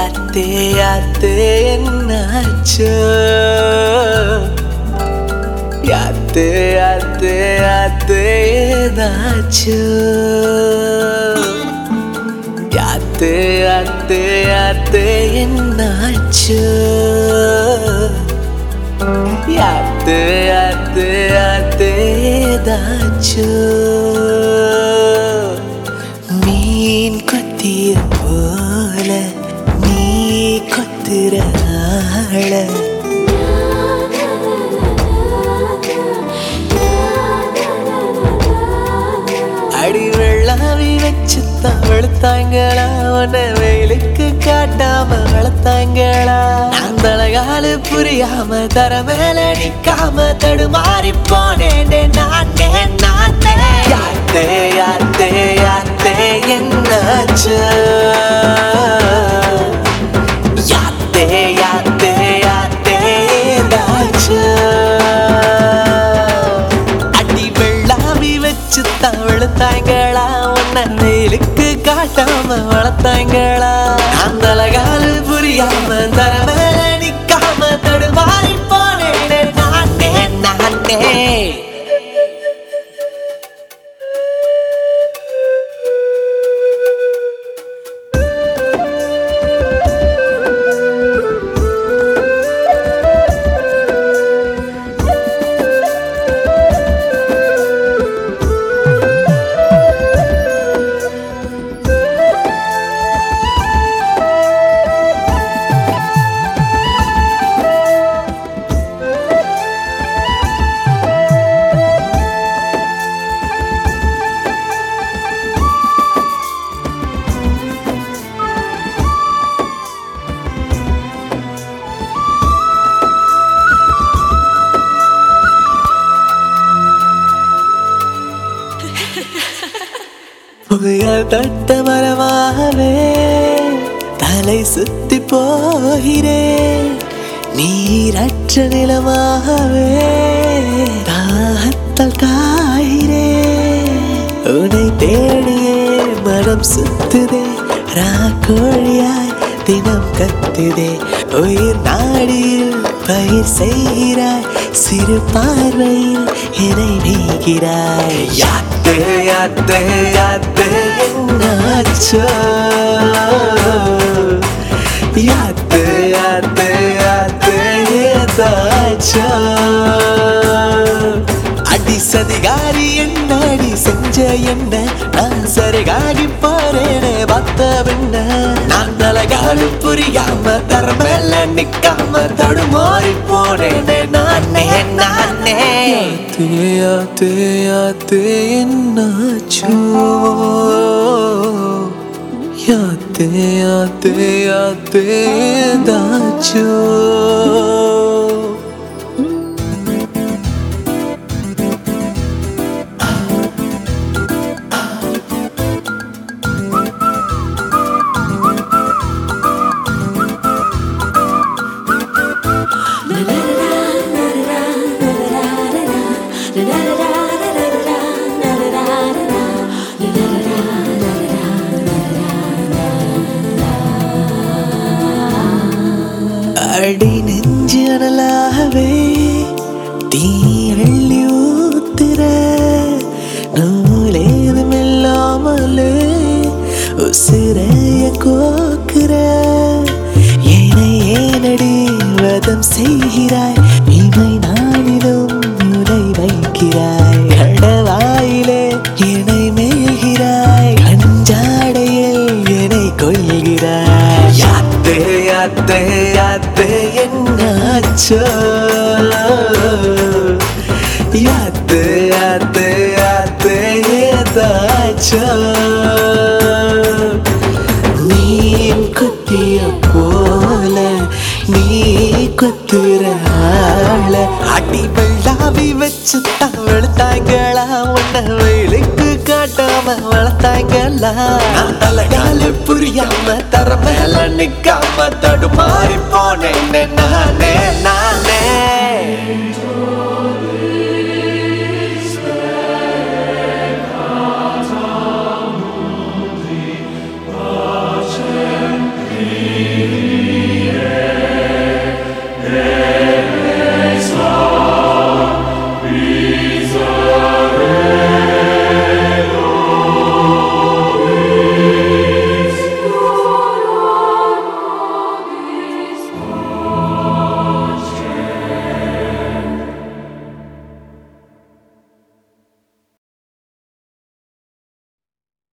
யாத்தே யாத்தே என்னாச்சோ யாத்தே யாத்தே யாத்தே ஏதாச்சோ யாத்தே யாத்தே யாத்தே என்னாச்சோ யாத்தே யாத்தே யாத்தே ஏதாச்சோ மீன் கொத்திய போல நீ கொத்துற ஆள அடி வெள்ளாவி வச்சு தான் வெளுத்தாங்களா உன்னை வெயிலுக்கு காட்டாம வளர்த்தாங்களா நான் தலகாலு புரியாம தர மேல நிக்காம தடுமாறி போனேனே நானே நானே யாத்தே யாத்தே யாத்தே என்னாச்சு யாத்தே யாத்தே யாத்தே ஏதாச்சு அடி வெள்ளாவி வச்சு தான் வெளுத்தாங்களா உன்னை வெயிலுக்கு காட்டாம வளர்த்தாங்களா அந்த அழகாலு புரியாம தர மேல நிக்காம தடுமாறி போனேனே நானே நானே புயல் தட்ட மரமாகவே தலை சுத்தி போகிறேன் நீரற்ற நிலமாகவே தாகத்தால் காகிறேன் உன்னை தேடியே மனம் சுத்துதே ராக்கோழியாய் தினம் கத்துதே உயிர் நாடியில் பயிர் செய்கிறாய் சிறு பார்வையில் என்னை நீகிறாய் யாத்து யாத்து யாத்து என்னாச்சோ யாத்து யாத்து யாத்து ஏதாச்சோ அடி சதிகாரி என்ன அடி செஞ்ச என்ன நான் சரிகாகி போறேனே பார்த்த பின்ன நான் தலகாடு புரியாம தரமேல நிக்காம தடுமாறி போறேனே நானே நானே தேயா தேயா தேன்னாச்சோ யாத்தே யாத்தே யாத்தே தாச்சோ அடி நெஞ்சு அனலாகவே தீ அள்ளி ஊத்துற நூலேதும் இல்லாமலே உசிரைய கோக்குற என்னை ஏனடி வதம் செய்கிறாய் இமை நானிலும் உரை வைக்கிறாய் கடவாயிலே என்னை மேய்கிறாய் கஞ்சாடையில் என்னை கொள்கிறாய் யாத்தே யாத்தே யாத்தே என்னாச்சோ யாத்தே யாத்தே யாத்தே ஏதாச்சோ மீன் கொத்திய போல நீ கொத்துற ஆள அடி வெள்ளாவி வச்சு தான் வெளுத்தாங்களா உன்னை வெயிலுக்கு காட்டாம வளர்த்தாங்களா நான் தலைகால புரியாம தர மேல நிக்காம தடுமாறி போனேன் நானே நான்